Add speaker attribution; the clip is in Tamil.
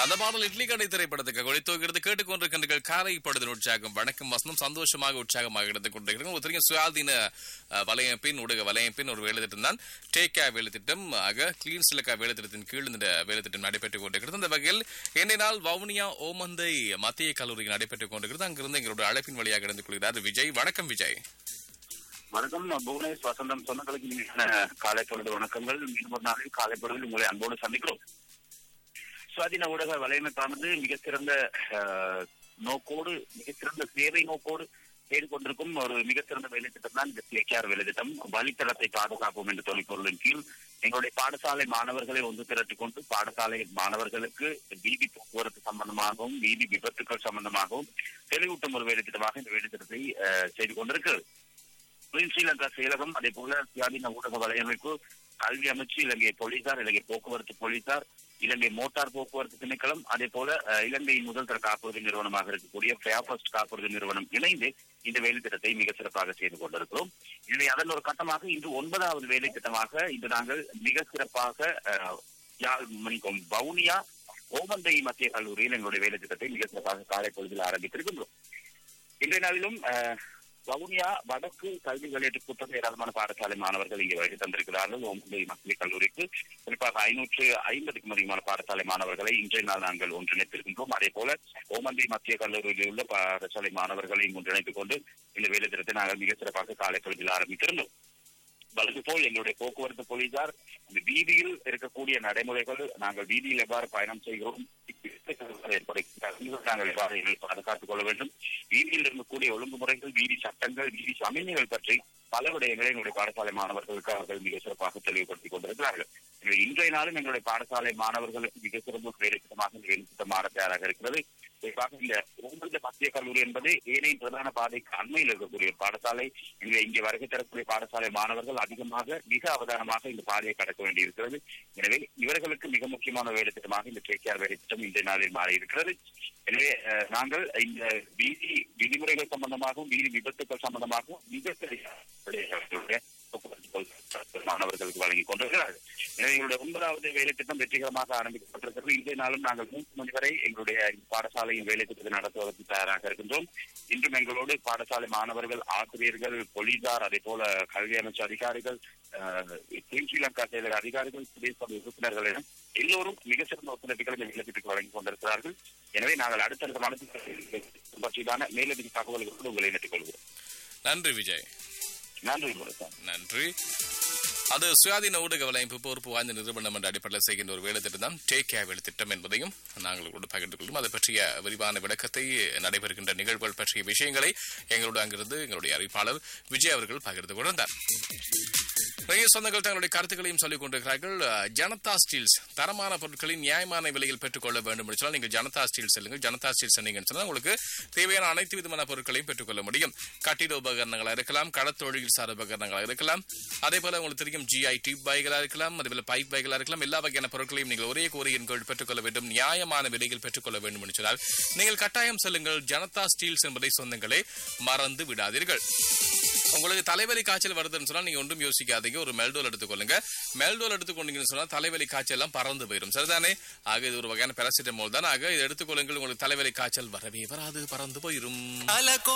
Speaker 1: அந்த பாடல் இட்லி கடை திரைப்படத்துக்கு ஒளித்தோக்கிறது கேட்டுக்கொண்டிருக்கின்ற காரை படுதல் உற்சாகம் வணக்கம் வசனம் சந்தோஷமாக உற்சாகமாக எடுத்துக் கொண்டிருக்கிறோம் ஒருத்தரையும் சுயாதீன அஹ், வலையமைப்பின் ஊடக வலையமைப்பின் ஒரு வேலை திட்டம் தான் டேக்கா வேலை திட்டம் ஆக கிளீன் சிலக்கா வேலை திட்டத்தின் கீழ் இந்த வேலை திட்டம் நடைபெற்றுக் கொண்டிருக்கிறது அந்த வகையில் இன்றைய நாள் வவுனியா ஓமந்தை மத்திய கல்லூரியில் நடைபெற்றுக் கொண்டிருக்கிறது அங்கிருந்து எங்களுடைய அழைப்பின் வழியாக இருந்து கொள்கிறார் விஜய் வணக்கம் விஜய்
Speaker 2: வணக்கம் புவனேஷ் வசந்தம் சொந்தங்களுக்கு இனிமையான காலை பொழுது வணக்கங்கள் மீண்டும் ஒரு நாளில் காலை பொழுதில் உங்களை அன்போடு சந்திக்கிறோம் சுவாதீன ஊடக வலையமைப்பானது மிக சிறந்த அஹ், நோக்கோடு மிக சிறந்த சேவை நோக்கோடு செய்து கொண்டிருக்கும் ஒரு மிக சிறந்த வேலை திட்டம் தான் இந்த கேஆர் வேலை திட்டம் வழித்தடத்தை பாதுகாப்போம் என்ற தொழிற்பொருளின் கீழ் எங்களுடைய பாடசாலை மாணவர்களை ஒன்று திரட்டிக் கொண்டு பாடசாலை மாணவர்களுக்கு வீதி போக்குவரத்து சம்பந்தமாகவும் வீதி விபத்துக்கள் சம்பந்தமாகவும் தெளிவூட்டும் ஒரு வேலை திட்டமாக இந்த வேலை திட்டத்தை அஹ், செய்து கொண்டிருக்கிறது கிளீன் ஸ்ரீலங்கா செயலகம் அதே போல சுயாதீன ஊடக வலையமைப்பு கல்வி அமைச்சு இலங்கை போலீசார் இலங்கை போக்குவரத்து போலீசார் இலங்கை மோட்டார் போக்குவரத்து திணைக்களம் அதே போல அஹ், இலங்கையின் முதல் தர காப்புறுதி நிறுவனமாக இருக்கக்கூடிய ஃபேபஸ்ட் காப்புறுதி நிறுவனம் இணைந்து இந்த வேலை திட்டத்தை மிக சிறப்பாக செய்து கொண்டிருக்கிறோம் எனவே அதன் ஒரு கட்டமாக இன்று ஒன்பதாவது வேலை திட்டமாக இன்று நாங்கள் மிக சிறப்பாக அஹ், யாழ் மணிக்கும் வவுனியா ஓமந்தை மத்திய கல்லூரியில் எங்களுடைய வேலை திட்டத்தை மிக சிறப்பாக காலை பொழுதில் ஆரம்பித்திருக்கின்றோம் இன்றைய நாளிலும் அஹ், வவுனியா வடக்கு கல்வி வெளியீட்டு புத்தக ஏராளமான பாடசாலை மாணவர்கள் இங்கே வருகை தந்திருக்கிறார்கள் ஓம்புலை மத்திய கல்லூரிக்கு குறிப்பாக ஐநூற்று ஐம்பதுக்கும் அதிகமான பாடசாலை மாணவர்களை இன்றைய நாள் நாங்கள் ஒன்றிணைத்திருக்கின்றோம் அதே போல ஓமந்தை மத்திய கல்லூரியில் உள்ள பாடசாலை மாணவர்களையும் ஒன்றிணைத்துக் கொண்டு இந்த வேலை திட்டத்தை நாங்கள் மிக சிறப்பாக காலை பொழுதில் ஆரம்பித்திருந்தோம் வலது போல் எங்களுடைய போக்குவரத்து போலீசார் இந்த வீதியில் இருக்கக்கூடிய நடைமுறைகள் நாங்கள் வீதியில் எவ்வாறு பயணம் செய்கிறோம் ஏற்படுகின்ற நாங்கள் எவ்வாறு எங்களை பாதுகாத்துக் கொள்ள வேண்டும் வீதியில் இருக்கக்கூடிய ஒழுங்குமுறைகள் வீதி சட்டங்கள் வீதி சமநிலைகள் பற்றி பல விடயங்களை எங்களுடைய பாடசாலை மாணவர்களுக்கு அவர்கள் மிக சிறப்பாக தெளிவுபடுத்திக் கொண்டிருக்கிறார்கள் எனவே இன்றைய நாளும் எங்களுடைய பாடசாலை மாணவர்களுக்கு மிக சிறந்த வேலை திட்டமாக இந்த வேலை திட்டம் மாற தயாராக இருக்கிறது குறிப்பாக இந்த ஓமந்த மத்திய கல்லூரி என்பது ஏனைய பிரதான பாதைக்கு அண்மையில் இருக்கக்கூடிய ஒரு பாடசாலை எனவே இங்கே வருகை தரக்கூடிய பாடசாலை மாணவர்கள் அதிகமாக மிக அவதானமாக இந்த பாதையை கடக்க வேண்டியிருக்கிறது எனவே இவர்களுக்கு மிக முக்கியமான வேலை திட்டமாக இந்த கேகேஆர் வேலை திட்டம் இன்றைய நாளில் மாறி இருக்கிறது எனவே அஹ், நாங்கள் இந்த வீதி விதிமுறைகள் சம்பந்தமாகவும் வீதி விபத்துக்கள் சம்பந்தமாகவும் மிக சரியாக மாணவர்களுக்கு வழங்கிக் கொண்டிருக்கிறார்கள் எனவே எங்களுடைய ஒன்பதாவது வேலை திட்டம் வெற்றிகரமாக ஆரம்பிக்கப்பட்டிருக்கிறது இன்றைய நாளும் நாங்கள் மூன்று மணி வரை எங்களுடைய இந்த பாடசாலையின் வேலை திட்டத்தை நடத்துவதற்கு தயாராக இருக்கின்றோம் இன்றும் எங்களோடு பாடசாலை மாணவர்கள் ஆசிரியர்கள் போலீசார் அதே போல கல்வி அமைச்சு அதிகாரிகள் அஹ், தென் ஸ்ரீலங்கா செயலக அதிகாரிகள் பிரதேச உறுப்பினர்கள் என எல்லோரும் மிக சிறந்த ஒத்துழைப்புகளை இந்த வேலைத்திட்டத்துக்கு வழங்கிக் கொண்டிருக்கிறார்கள் எனவே நாங்கள் அடுத்தடுத்த மனதில் பற்றியதான மேலதிக தகவல்களோடு உங்களை இணைத்துக் கொள்கிறோம்
Speaker 1: நன்றி விஜய்
Speaker 2: நன்றி முருகன்
Speaker 1: நன்றி அது சுயாதீன ஊடக வலையமைப்பு பொறுப்பு வாய்ந்த நிறுவனம் என்ற அடிப்படையில் செய்கின்ற ஒரு வேலை திட்டம் தான் டேக் கேர் வேலை திட்டம் என்பதையும் நாங்கள் உங்களோடு பகிர்ந்து கொள்வோம் அதை பற்றிய விரிவான விளக்கத்தை நடைபெறுகின்ற நிகழ்வுகள் பற்றிய விஷயங்களை எங்களோடு அங்கிருந்து எங்களுடைய அறிவிப்பாளர் விஜய் அவர்கள் பகிர்ந்து கொண்டிருந்தார் நிறைய சொந்தங்கள் தங்களுடைய கருத்துக்களையும் சொல்லிக் கொண்டிருக்கிறார்கள் அஹ், ஜனதா ஸ்டீல்ஸ் தரமான பொருட்களை நியாயமான விலையில் பெற்றுக்கொள்ள வேண்டும் என்று சொன்னால் நீங்கள் ஜனதா ஸ்டீல் செல்லுங்கள் ஜனதா ஸ்டீல் சொன்னீங்கன்னு சொன்னால் உங்களுக்கு தேவையான அனைத்து விதமான பொருட்களையும் பெற்றுக்கொள்ள முடியும் கட்டிட உபகரணங்களா இருக்கலாம் கடத்தொழில் சார் உபகரணங்களா இருக்கலாம் அதே போல உங்களுக்கு தெரியும் ஜிஐ டியூப் பைகளா இருக்கலாம் அதே போல பைப் பைகளா இருக்கலாம் எல்லா வகையான பொருட்களையும் நீங்கள் ஒரே கோரியின் கீழ் பெற்றுக்கொள்ள வேண்டும் நியாயமான விலையில் பெற்றுக்கொள்ள வேண்டும் என்று சொன்னால் நீங்கள் கட்டாயம் செல்லுங்கள் ஜனதா ஸ்டீல்ஸ் என்பதை சொந்தங்களே மறந்து விடாதீர்கள் உங்களுக்கு தலைவலி காய்ச்சல் வருதுன்னு சொன்னா நீங்க ஒன்றும் யோசிக்காதீங்க ஒரு மெல்டோல் எடுத்துக்கொள்ளுங்க மெல்டோல் எடுத்துக்கொண்டீங்கன்னு சொன்னா தலைவலி காய்ச்சல் எல்லாம் பறந்து போயிடும் சரிதானே ஆக இது ஒரு வகையான பேராசிட்டமோல் தான் ஆக இது எடுத்துக்கொள்ளுங்கள் உங்களுக்கு தலைவலி காய்ச்சல் வரவே வராது பறந்து போயிடும்
Speaker 3: அலகோ